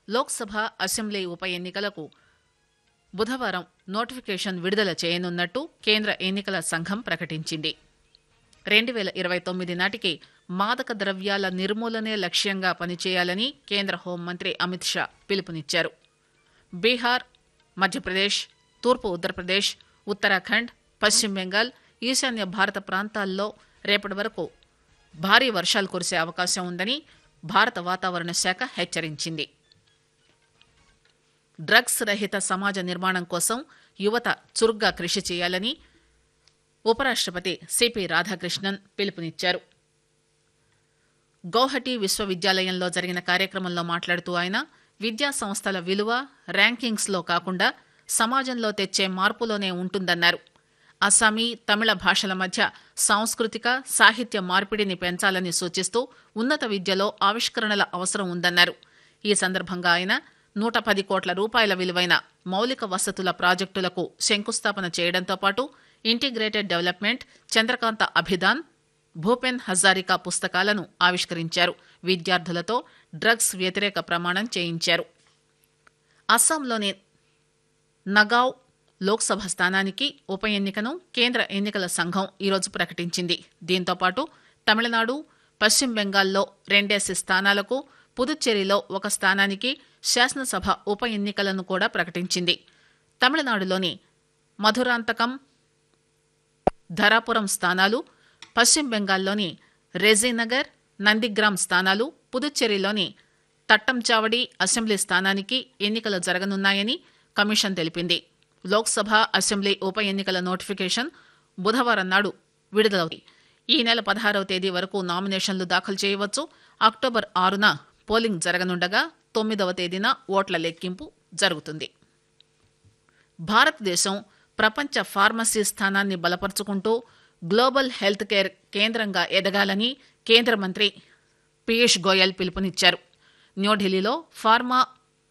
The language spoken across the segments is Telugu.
లోక్సభ అసెంబ్లీ ఉప ఎన్నికలకు బుధవారం నోటిఫికేషన్ విడుదల చేయనున్నట్టు కేంద్ర ఎన్నికల సంఘం ప్రకటించింది రెండు వేల ఇరవై తొమ్మిది నాటికి మాదక ద్రవ్యాల నిర్మూలనే లక్ష్యంగా పనిచేయాలని కేంద్ర హోంమంత్రి అమిత్ షా పిలుపునిచ్చారు బీహార్ మధ్యప్రదేశ్ తూర్పు ఉత్తరప్రదేశ్ ఉత్తరాఖండ్ పశ్చిమ బెంగాల్ ఈశాన్య భారత ప్రాంతాల్లో రేపటి వరకు భారీ వర్షాలు కురిసే అవకాశం ఉందని భారత వాతావరణ శాఖ హెచ్చరించింది డ్రగ్స్ రహిత సమాజ నిర్మాణం కోసం యువత చురుగ్గా కృషి చేయాలని ఉపరాష్ట్రపతి సిపి రాధాకృష్ణన్ పిలుపునిచ్చారు గౌహటి విశ్వవిద్యాలయంలో జరిగిన కార్యక్రమంలో మాట్లాడుతూ ఆయన విద్యా సంస్థల విలువ ర్యాంకింగ్స్లో కాకుండా సమాజంలో తెచ్చే మార్పులోనే ఉంటుందన్నారు అస్సామీ తమిళ భాషల మధ్య సాంస్కృతిక సాహిత్య మార్పిడిని పెంచాలని సూచిస్తూ ఉన్నత విద్యలో ఆవిష్కరణల అవసరం ఉందన్నారు ఈ సందర్భంగా ఆయన నూట పది కోట్ల రూపాయల విలువైన మౌలిక వసతుల ప్రాజెక్టులకు శంకుస్థాపన చేయడంతో పాటు ఇంటిగ్రేటెడ్ డెవలప్మెంట్ చంద్రకాంత అభిదాన్ భూపెన్ హజారికా పుస్తకాలను ఆవిష్కరించారు విద్యార్థులతో డ్రగ్స్ వ్యతిరేక ప్రమాణం చేయించారు అస్సాంలోని నగావ్ లోక్సభ స్థానానికి ఉప ఎన్నికను కేంద్ర ఎన్నికల సంఘం ఈరోజు ప్రకటించింది దీంతో పాటు తమిళనాడు పశ్చిమ బెంగాల్లో రెండేసి స్థానాలకు పుదుచ్చేరిలో ఒక స్థానానికి శాసనసభ ఉప ఎన్నికలను కూడా ప్రకటించింది తమిళనాడులోని మధురాంతకం ధరాపురం స్థానాలు పశ్చిమ బెంగాల్లోని రెజీనగర్ నందిగ్రామ్ స్థానాలు పుదుచ్చేరిలోని తట్టంచావడి అసెంబ్లీ స్థానానికి ఎన్నికలు జరగనున్నాయని కమిషన్ తెలిపింది లోక్సభ అసెంబ్లీ ఉప ఎన్నికల నోటిఫికేషన్ బుధవారం నాడు విడుదలవుతుంది ఈ నెల పదహారవ తేదీ వరకు నామినేషన్లు దాఖలు చేయవచ్చు అక్టోబర్ ఆరున పోలింగ్ జరగనుండగా తొమ్మిదవ తేదీన ఓట్ల లెక్కింపు జరుగుతుంది భారతదేశం ప్రపంచ ఫార్మసీ స్థానాన్ని బలపరుచుకుంటూ గ్లోబల్ హెల్త్ కేర్ కేంద్రంగా ఎదగాలని కేంద్ర మంత్రి పీయూష్ గోయల్ పిలుపునిచ్చారు న్యూఢిల్లీలో pharma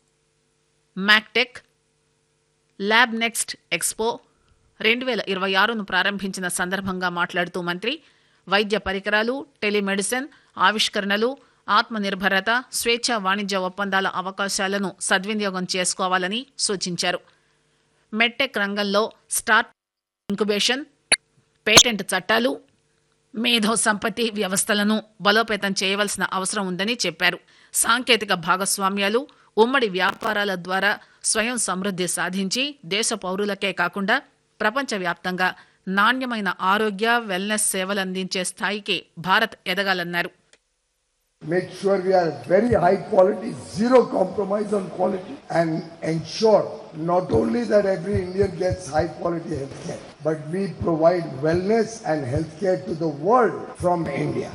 MachTech lab next expo రెండు వేల ఇరవై ఆరును ప్రారంభించిన సందర్భంగా మాట్లాడుతూ మంత్రి వైద్య పరికరాలు టెలిమెడిసిన్ ఆవిష్కరణలు ఆత్మనిర్భరత స్వేచ్ఛ వాణిజ్య ఒప్పందాల అవకాశాలను సద్వినియోగం చేసుకోవాలని సూచించారు మెట్టెక్ రంగంలో స్టార్ట్ ఇంక్యుబేషన్ పేటెంట్ చట్టాలు మేధో సంపత్తి వ్యవస్థలను బలోపేతం చేయవలసిన అవసరం ఉందని చెప్పారు సాంకేతిక భాగస్వామ్యాలు ఉమ్మడి వ్యాపారాల ద్వారా స్వయం సమృద్ధి సాధించి దేశ పౌరులకే కాకుండా ప్రపంచవ్యాప్తంగా నాణ్యమైన ఆరోగ్య వెల్నెస్ సేవలందించే స్థాయికి Bharat ఎదగాలన్నారు make sure we are very high quality, zero compromise on quality, and ensure not only that every Indian gets high quality healthcare, but we provide wellness and healthcare to the world from India.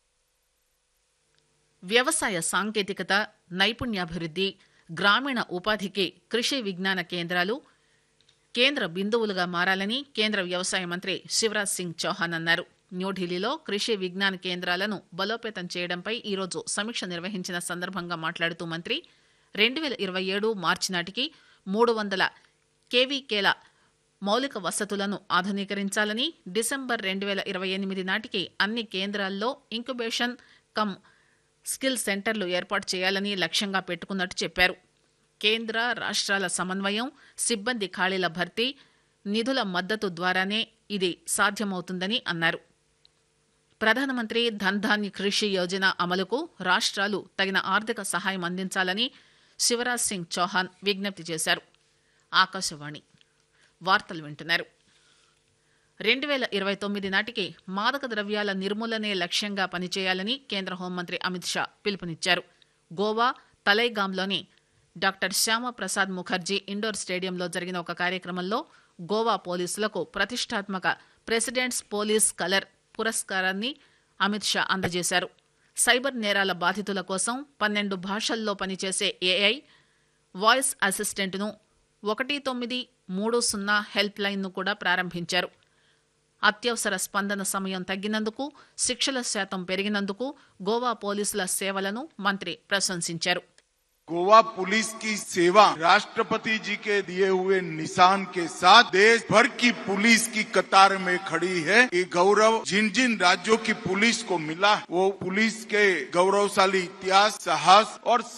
వ్యవసాయ సాంకేతికత నైపుణ్యాభివృద్ధి గ్రామీణ ఉపాధికి కృషి విజ్ఞాన కేంద్రాలు కేంద్ర బిందువులుగా మారాలని కేంద్ర వ్యవసాయ మంత్రి శివరాజ్ సింగ్ చౌహాన్ అన్నారు న్యూఢిల్లీలో కృషి విజ్ఞాన కేంద్రాలను బలోపేతం చేయడంపై ఈరోజు సమీక్ష నిర్వహించిన సందర్భంగా మాట్లాడుతూ మంత్రి రెండు వేల ఇరవై ఏడు మార్చి నాటికి మూడు వందల కేవీకేల మౌలిక వసతులను ఆధునీకరించాలని డిసెంబర్ రెండు వేల ఇరవై ఎనిమిది నాటికి అన్ని కేంద్రాల్లో ఇంక్యుబేషన్ కమ్ స్కిల్ సెంటర్లు ఏర్పాటు చేయాలని లక్ష్యంగా పెట్టుకున్నట్టు చెప్పారు కేంద్ర రాష్ట్రాల సమన్వయం సిబ్బంది ఖాళీల భర్తీ నిధుల మద్దతు ద్వారానే ఇది సాధ్యమవుతుందని అన్నారు ప్రధానమంత్రి ధన్ ధాన్య కృషి యోజన అమలుకు రాష్ట్రాలు తగిన ఆర్థిక సహాయం అందించాలని శివరాజ్ సింగ్ చౌహాన్ విజ్ఞప్తి చేశారు ఆకాశవాణి వార్తలు వింటున్నారు రెండు వేల ఇరవై తొమ్మిది నాటికి మాదక ద్రవ్యాల నిర్మూలనే లక్ష్యంగా పనిచేయాలని కేంద్ర హోంమంత్రి అమిత్ షా పిలుపునిచ్చారు గోవా తలైగాంలోని డాక్టర్ శ్యామప్రసాద్ ముఖర్జీ ఇండోర్ స్టేడియంలో జరిగిన ఒక కార్యక్రమంలో గోవా పోలీసులకు ప్రతిష్టాత్మక ప్రెసిడెంట్స్ పోలీస్ కలర్ పురస్కారాన్ని అమిత్ షా అందజేశారు సైబర్ నేరాల బాధితుల కోసం పన్నెండు భాషల్లో పనిచేసే ఏఐ వాయిస్ అసిస్టెంట్ను ఒకటి తొమ్మిది మూడు సున్నా హెల్ప్ లైన్ను కూడా ప్రారంభించారు అత్యవసర స్పందన సమయం తగ్గినందుకు శిక్షల శాతం పెరిగినందుకు గోవా పోలీసుల సేవలను మంత్రి ప్రశంసించారు गोवा पुलिस की सेवा राष्ट्रपति जी के दिए हुए निशान के साथ देश भर की पुलिस की कतार में खड़ी है ये गौरव जिन जिन राज्यों की पुलिस को मिला वो पुलिस के गौरवशाली इतिहास साहस और